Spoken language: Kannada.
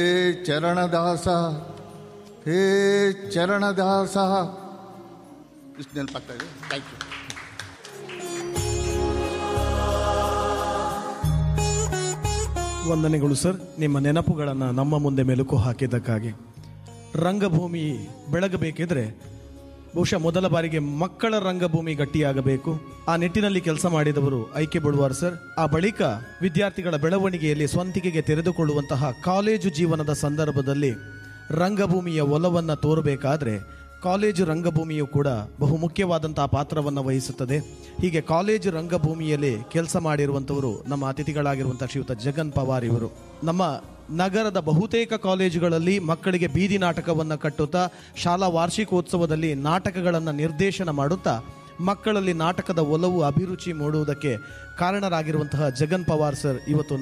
ಹೇ ಚರಣದಾಸ ಹೇ ಚರಣದಾಸ ಇಷ್ಟು ನೆನಪಾಗ್ತಾ ಇದೆ ಥ್ಯಾಂಕ್ ಯು ವಂದನೆಗಳು ಸರ್ ನಿಮ್ಮ ನೆನಪುಗಳನ್ನು ನಮ್ಮ ಮುಂದೆ ಮೆಲುಕು ಹಾಕಿದ್ದಕ್ಕಾಗಿ ರಂಗಭೂಮಿ ಬೆಳಗಬೇಕಿದ್ರೆ ಬಹುಶಃ ಮೊದಲ ಬಾರಿಗೆ ಮಕ್ಕಳ ರಂಗಭೂಮಿ ಗಟ್ಟಿಯಾಗಬೇಕು ಆ ನಿಟ್ಟಿನಲ್ಲಿ ಕೆಲಸ ಮಾಡಿದವರು ಐಕೆ ಬಳುವಾರ್ ಸರ್ ಆ ಬಳಿಕ ವಿದ್ಯಾರ್ಥಿಗಳ ಬೆಳವಣಿಗೆಯಲ್ಲಿ ಸ್ವಂತಿಕೆಗೆ ತೆರೆದುಕೊಳ್ಳುವಂತಹ ಕಾಲೇಜು ಜೀವನದ ಸಂದರ್ಭದಲ್ಲಿ ರಂಗಭೂಮಿಯ ಒಲವನ್ನು ತೋರಬೇಕಾದ್ರೆ ಕಾಲೇಜು ರಂಗಭೂಮಿಯು ಕೂಡ ಬಹು ಮುಖ್ಯವಾದಂತಹ ಪಾತ್ರವನ್ನು ವಹಿಸುತ್ತದೆ ಹೀಗೆ ಕಾಲೇಜು ರಂಗಭೂಮಿಯಲ್ಲಿ ಕೆಲಸ ಮಾಡಿರುವಂಥವರು ನಮ್ಮ ಅತಿಥಿಗಳಾಗಿರುವಂತಹ ಶ್ರೀಯುತ ಜಗನ್ ಪವಾರ್ ಇವರು ನಮ್ಮ ನಗರದ ಬಹುತೇಕ ಕಾಲೇಜುಗಳಲ್ಲಿ ಮಕ್ಕಳಿಗೆ ಬೀದಿ ನಾಟಕವನ್ನು ಕಟ್ಟುತ್ತಾ ಶಾಲಾ ವಾರ್ಷಿಕೋತ್ಸವದಲ್ಲಿ ನಾಟಕಗಳನ್ನು ನಿರ್ದೇಶನ ಮಾಡುತ್ತಾ ಮಕ್ಕಳಲ್ಲಿ ನಾಟಕದ ಒಲವು ಅಭಿರುಚಿ ಮೂಡುವುದಕ್ಕೆ ಕಾರಣರಾಗಿರುವಂತಹ ಜಗನ್ ಪವಾರ್ ಸರ್ ಇವತ್ತು